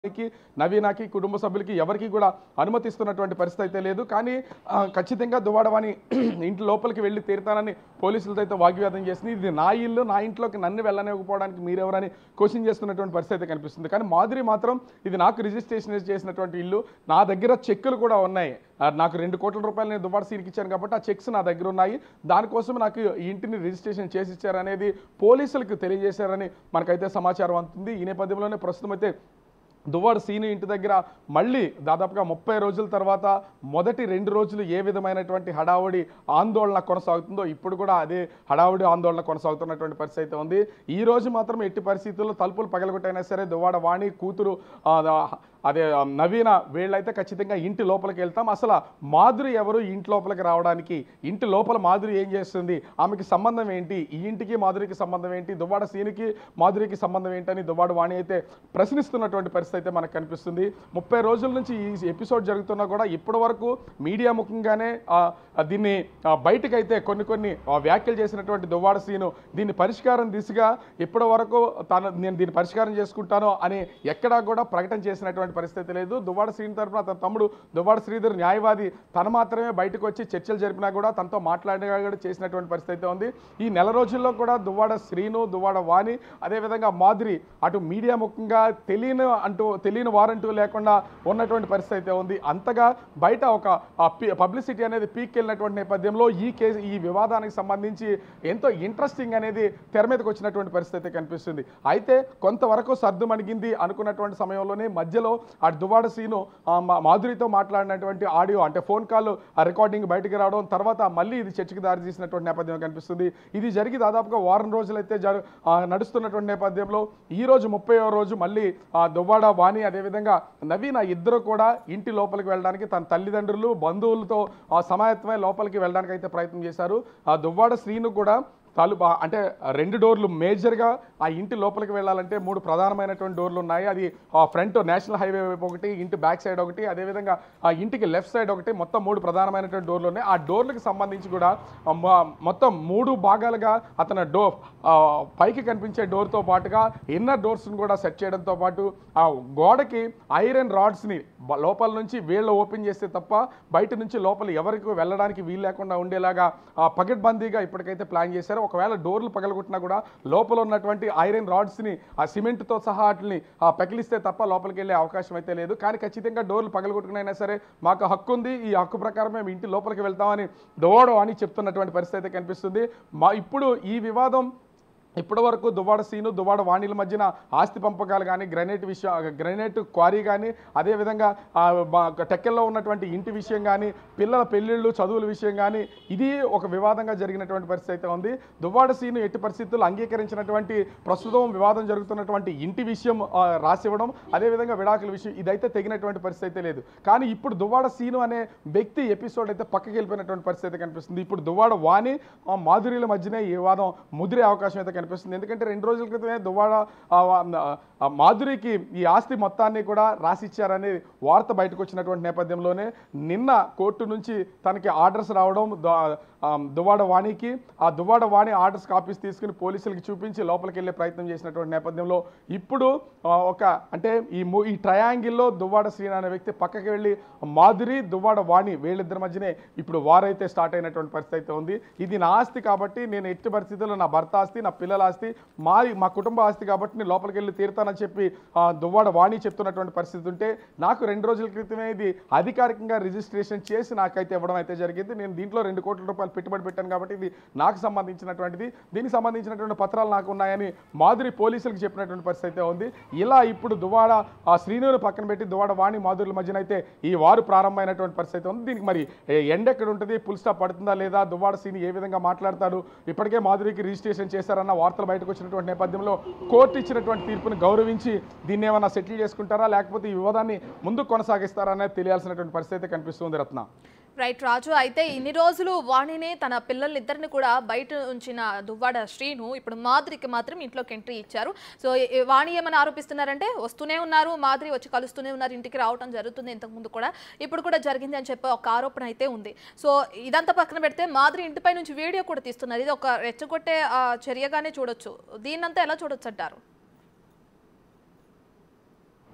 కి నవీనాకి కుటుంబ సభ్యులకి ఎవరికి కూడా అనుమతిస్తున్నటువంటి పరిస్థితి అయితే లేదు కానీ ఆ, ఖచ్చితంగా దువాడవాణి ఇంటి లోపలికి వెళ్ళి తీరుతానని పోలీసులతో అయితే వాగ్వాదం చేసింది ఇది నా ఇల్లు నా ఇంట్లోకి నన్ను వెళ్ళనివ్వకపోవడానికి మీరెవరని క్వశ్చన్ చేస్తున్నటువంటి పరిస్థితి అయితే కనిపిస్తుంది కానీ మాధురి మాత్రం ఇది నాకు రిజిస్ట్రేషన్ చేసినటువంటి ఇల్లు నా దగ్గర చెక్కులు కూడా ఉన్నాయి ఆ, నాకు రెండు కోట్ల రూపాయలు నేను దుబాడ సీనికి ఇచ్చాను కాబట్టి ఆ చెక్స్ నా దగ్గర ఉన్నాయి దానికోసం నాకు ఈ ఇంటిని రిజిస్ట్రేషన్ చేసి ఇచ్చారనేది పోలీసులకు తెలియజేశారని మనకైతే సమాచారం అందుతుంది ఈ నేపథ్యంలోనే ప్రస్తుతం అయితే దువ్వాడ సీని ఇంటి దగ్గర మళ్ళీ దాదాపుగా ముప్పై రోజుల తర్వాత మొదటి రెండు రోజులు ఏ విధమైనటువంటి హడావుడి ఆందోళన కొనసాగుతుందో ఇప్పుడు కూడా అదే హడావుడి ఆందోళన కొనసాగుతున్నటువంటి పరిస్థితి అయితే ఉంది ఈ రోజు మాత్రం ఎట్టి పరిస్థితుల్లో తలుపులు పగలగొట్టైనా సరే దువ్వాడ వాణి కూతురు ఆ, అదే ఆ, నవీన వీళ్ళైతే ఖచ్చితంగా ఇంటి లోపలికి వెళ్తాం అసలు మాధురి ఎవరు ఇంటి లోపలికి రావడానికి ఇంటి లోపల మాధురి ఏం చేస్తుంది ఆమెకి సంబంధం ఏంటి ఈ ఇంటికి మాధురికి సంబంధం ఏంటి దువ్వాడ సీనికి మాధురికి సంబంధం ఏంటని దువ్వాడ వాణి అయితే ప్రశ్నిస్తున్నటువంటి పరిస్థితి అయితే మనకు కనిపిస్తుంది ముప్పై రోజుల నుంచి ఈ ఎపిసోడ్ జరుగుతున్నా కూడా ఇప్పటి వరకు మీడియా ముఖంగానే ఆ, ఆ, దీన్ని ఆ, బయటకైతే కొన్ని కొన్ని ఆ, వ్యాఖ్యలు చేసినటువంటి దువ్వాడ సీను దీన్ని పరిష్కారం దిశగా ఇప్పటి వరకు తాను నేను దీన్ని పరిష్కారం చేసుకుంటాను అని ఎక్కడా కూడా ప్రకటన చేసినటువంటి పరిస్థితి లేదు దువ్వాడ శ్రీని తరపున తన తమ్ముడు దువ్వాడ శ్రీధర్ న్యాయవాది తను మాత్రమే బయటకు వచ్చి చర్చలు జరిపినా కూడా తనతో మాట్లాడినా కూడా చేసినటువంటి పరిస్థితి అయితే ఉంది ఈ నెల రోజుల్లో కూడా దువ్వాడ శ్రీను దువ్వాడ వాణి అదేవిధంగా మాధురి అటు మీడియా ముఖంగా తెలియని అంటూ తెలియని వారంటూ లేకుండా ఉన్నటువంటి పరిస్థితి అయితే ఉంది అంతగా బయట ఒక పబ్లిసిటీ అనేది పీక్ వెళ్ళినటువంటి నేపథ్యంలో ఈ కేసు ఈ వివాదానికి సంబంధించి ఎంతో ఇంట్రెస్టింగ్ అనేది తెర మీదకి వచ్చినటువంటి పరిస్థితి అయితే కనిపిస్తుంది అయితే కొంతవరకు సర్దు మణిగింది అనుకున్నటువంటి సమయంలోనే మధ్యలో ఆ దువాడ సీను ఆ, మా- మాధురితో మాట్లాడినటువంటి ఆడియో అంటే ఫోన్ కాల్ ఆ రికార్డింగ్ బయటికి రావడం తర్వాత మళ్ళీ ఇది చర్చకి దారి తీసినటువంటి నేపథ్యం కనిపిస్తుంది ఇది జరిగి దాదాపుగా వారం రోజులైతే జరు ఆ, నడుస్తున్నటువంటి నేపథ్యంలో ఈ రోజు ముప్పై రోజు మళ్ళీ ఆ దువ్వాడ వాణి అదేవిధంగా నవీన ఇద్దరు కూడా ఇంటి లోపలికి వెళ్ళడానికి తన తల్లిదండ్రులు బంధువులతో ఆ సమాయత్తమై లోపలికి వెళ్ళడానికి అయితే ప్రయత్నం చేశారు ఆ దువ్వాడ శ్రీను కూడా తలుపు ఆ- అంటే రెండు డోర్లు మేజర్గా ఆ ఇంటి లోపలికి వెళ్ళాలంటే మూడు ప్రధానమైనటువంటి డోర్లు ఉన్నాయి అది ఆ ఫ్రంట్ నేషనల్ హైవే వైపు ఒకటి ఇంటి బ్యాక్ సైడ్ ఒకటి అదేవిధంగా ఆ ఇంటికి లెఫ్ట్ సైడ్ ఒకటి మొత్తం మూడు ప్రధానమైనటువంటి డోర్లు ఉన్నాయి ఆ డోర్లకు సంబంధించి కూడా ఆ మొ- మొత్తం మూడు భాగాలుగా అతను డోర్ పైకి కనిపించే డోర్తో పాటుగా ఇన్నర్ డోర్స్ని కూడా సెట్ చేయడంతో పాటు ఆ గోడకి ఐరన్ రాడ్స్ని బ- లోపల నుంచి వీళ్ళు ఓపెన్ చేస్తే తప్ప బయట నుంచి లోపల ఎవరికి వెళ్ళడానికి వీలు లేకుండా ఉండేలాగా ఆ పగడ్బందీగా ఇప్పటికైతే ప్లాన్ చేశారు ఒకవేళ డోర్లు పగలగొట్టినా కూడా లోపల ఉన్నటువంటి ఐరన్ రాడ్స్ని ఆ సిమెంట్తో సహా వాటిని ఆ పగిలిస్తే తప్ప లోపలికి వెళ్ళే అవకాశం అయితే లేదు కానీ ఖచ్చితంగా డోర్లు పగలగొట్టుకునైనా సరే మాకు హక్కు ఉంది ఈ హక్కు ప్రకారం మేము ఇంటి లోపలికి వెళ్తామని దోడో అని చెప్తున్నటువంటి పరిస్థితి అయితే కనిపిస్తుంది మా ఇప్పుడు ఈ వివాదం ఇప్పటి వరకు దువ్వాడ సీను దువ్వాడ వాణిల మధ్యన ఆస్తి పంపకాలు కానీ గ్రనైట్ విషయం గ్రనైట్ క్వారీ కానీ అదేవిధంగా ఆ, మా టెక్కెల్లో ఉన్నటువంటి ఇంటి విషయం కానీ పిల్లల పెళ్ళిళ్ళు చదువుల విషయం కానీ ఇది ఒక వివాదంగా జరిగినటువంటి పరిస్థితి అయితే ఉంది దువ్వాడ సీను ఎట్టి పరిస్థితుల్లో అంగీకరించినటువంటి ప్రస్తుతం వివాదం జరుగుతున్నటువంటి ఇంటి విషయం ఆ, రాసివ్వడం అదేవిధంగా విడాకుల విషయం ఇదైతే తెగినటువంటి పరిస్థితి అయితే లేదు కానీ ఇప్పుడు దువ్వాడ సీను అనే వ్యక్తి ఎపిసోడ్ అయితే పక్కకి వెళ్ళిపోయినటువంటి పరిస్థితి అయితే కనిపిస్తుంది ఇప్పుడు దువ్వాడ వాణి ఆ, మాధుర్యుల మధ్యనే ఈ వివాదం ముదిరే అవకాశం అయితే కనిపిస్తుంది ఎందుకంటే రెండు రోజుల క్రితమే దువ్వాడ ఆ, ఆ, ఆ మాధురికి ఈ ఆస్తి మొత్తాన్ని కూడా రాసిచ్చారనే వార్త బయటకు వచ్చినటువంటి నేపథ్యంలోనే నిన్న కోర్టు నుంచి తనకి ఆర్డర్స్ రావడం ద- ఆ, దువ్వాడ వాణికి ఆ దువ్వాడ వాణి ఆర్డర్స్ కాపీస్ తీసుకుని పోలీసులకి చూపించి లోపలికి వెళ్ళే ప్రయత్నం చేసినటువంటి నేపథ్యంలో ఇప్పుడు ఆ, ఒక అంటే ఈ ము- ఈ ట్రయాంగిల్లో దువ్వాడ శ్రీనా అనే వ్యక్తి పక్కకి వెళ్ళి మాధురి దువ్వాడ వాణి వీళ్ళిద్దరి మధ్యనే ఇప్పుడు వారైతే స్టార్ట్ అయినటువంటి పరిస్థితి అయితే ఉంది ఇది నా ఆస్తి కాబట్టి నేను ఎట్టి పరిస్థితుల్లో నా భర్త ఆస్తి నా పిల్లల ఆస్తి మా మా కుటుంబ ఆస్తి కాబట్టి నేను లోపలికి వెళ్ళి తీరుతానని చెప్పి ఆ, దువ్వాడ వాణి చెప్తున్నటువంటి పరిస్థితి ఉంటే నాకు రెండు రోజుల క్రితమే ఇది అధికారికంగా రిజిస్ట్రేషన్ చేసి నాకైతే ఇవ్వడం అయితే జరిగింది నేను దీంట్లో రెండు కోట్ల రూపాయలు పెట్టుబడి పెట్టాను కాబట్టి ఇది నాకు సంబంధించినటువంటిది దీనికి సంబంధించినటువంటి పత్రాలు నాకు ఉన్నాయని మాధురి పోలీసులకు చెప్పినటువంటి పరిస్థితి అయితే ఉంది ఇలా ఇప్పుడు దువాడ ఆ శ్రీనుని పక్కన పెట్టి దువాడ వాణి మాధురుల మధ్యన అయితే ఈ వారు ప్రారంభమైనటువంటి పరిస్థితి ఉంది దీనికి మరి ఏ, ఎండ ఎక్కడ ఉంటుంది పుల్ స్టాప్ పడుతుందా లేదా దువ్వాడ శ్రీని ఏ విధంగా మాట్లాడతాడు ఇప్పటికే మాధురికి రిజిస్ట్రేషన్ చేశారన్న వార్తలు బయటకు వచ్చినటువంటి నేపథ్యంలో కోర్టు ఇచ్చినటువంటి తీర్పుని గౌరవించి దీన్ని ఏమైనా సెటిల్ చేసుకుంటారా లేకపోతే ఈ వివాదాన్ని ముందుకు కొనసాగిస్తారా అనేది తెలియాల్సినటువంటి పరిస్థితి అయితే కనిపిస్తుంది రత్న రైట్ రాజు అయితే ఇన్ని రోజులు వాణిని తన పిల్లలిద్దరిని కూడా బయట ఉంచిన దువ్వాడ శ్రీను ఇప్పుడు మాధురికి మాత్రం ఇంట్లోకి ఎంట్రీ ఇచ్చారు సో ఈ వాణి ఏమని ఆరోపిస్తున్నారంటే వస్తూనే ఉన్నారు మాధురి వచ్చి కలుస్తూనే ఉన్నారు ఇంటికి రావడం జరుగుతుంది ఇంతకుముందు కూడా ఇప్పుడు కూడా జరిగింది అని చెప్పి ఒక ఆరోపణ అయితే ఉంది సో ఇదంతా పక్కన పెడితే మాధురి ఇంటిపై నుంచి వీడియో కూడా తీస్తున్నారు ఇది ఒక రెచ్చగొట్టే ఆ, చర్యగానే చూడొచ్చు దీన్నంతా ఎలా చూడొచ్చు అంటారు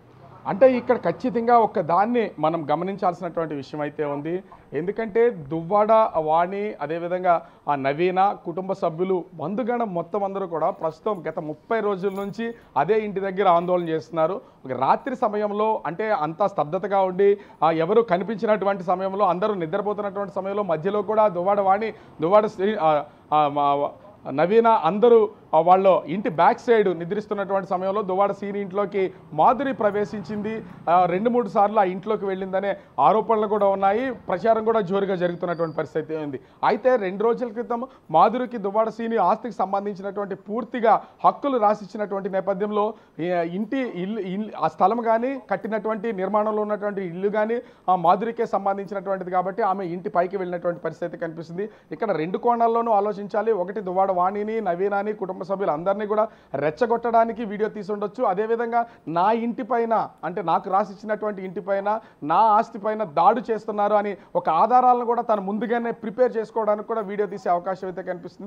అంటే ఇక్కడ ఖచ్చితంగా ఒక దాన్ని మనం గమనించాల్సినటువంటి విషయం అయితే ఉంది ఎందుకంటే దువ్వాడ వాణి అదేవిధంగా ఆ నవీన కుటుంబ సభ్యులు బంధుగణం మొత్తం అందరూ కూడా ప్రస్తుతం గత ముప్పై రోజుల నుంచి అదే ఇంటి దగ్గర ఆందోళన చేస్తున్నారు ఒక రాత్రి సమయంలో అంటే అంతా స్తబ్దతగా ఉండి ఆ ఎవరు కనిపించినటువంటి సమయంలో అందరూ నిద్రపోతున్నటువంటి సమయంలో మధ్యలో కూడా దువ్వాడ వాణి దువ్వాడ శ్రీ ఆ, ఆ, మా- నవీన అందరూ ఆ, వాళ్ళ ఇంటి బ్యాక్ సైడ్ నిద్రిస్తున్నటువంటి సమయంలో దువాడ సీని ఇంట్లోకి మాధురి ప్రవేశించింది ఆ, రెండు మూడు సార్లు ఆ ఇంట్లోకి వెళ్ళిందనే ఆరోపణలు కూడా ఉన్నాయి ప్రచారం కూడా జోరుగా జరుగుతున్నటువంటి పరిస్థితి ఉంది అయితే రెండు రోజుల క్రితం మాధురికి దువ్వాడ సీని ఆస్తికి సంబంధించినటువంటి పూర్తిగా హక్కులు రాసిచ్చినటువంటి నేపథ్యంలో ఈ ఇంటి ఇల్లు ఇల్లు ఆ స్థలం కానీ కట్టినటువంటి నిర్మాణంలో ఉన్నటువంటి ఇల్లు కానీ ఆ మాధురికే సంబంధించినటువంటిది కాబట్టి ఆమె ఇంటి పైకి వెళ్ళినటువంటి పరిస్థితి కనిపిస్తుంది ఇక్కడ రెండు కోణాల్లోనూ ఆలోచించాలి ఒకటి దువ్వాడ వాణిని నవీనాని కుటుంబ సభ్యులు అందరినీ కూడా రెచ్చగొట్టడానికి వీడియో తీసి ఉండొచ్చు అదేవిధంగా నా ఇంటి పైన అంటే నాకు రాసిచ్చినటువంటి ఇంటి పైన నా ఆస్తి పైన దాడి చేస్తున్నారు అని ఒక ఆధారాలను కూడా తను ముందుగానే ప్రిపేర్ చేసుకోవడానికి కూడా వీడియో తీసే అవకాశం అయితే కనిపిస్తుంది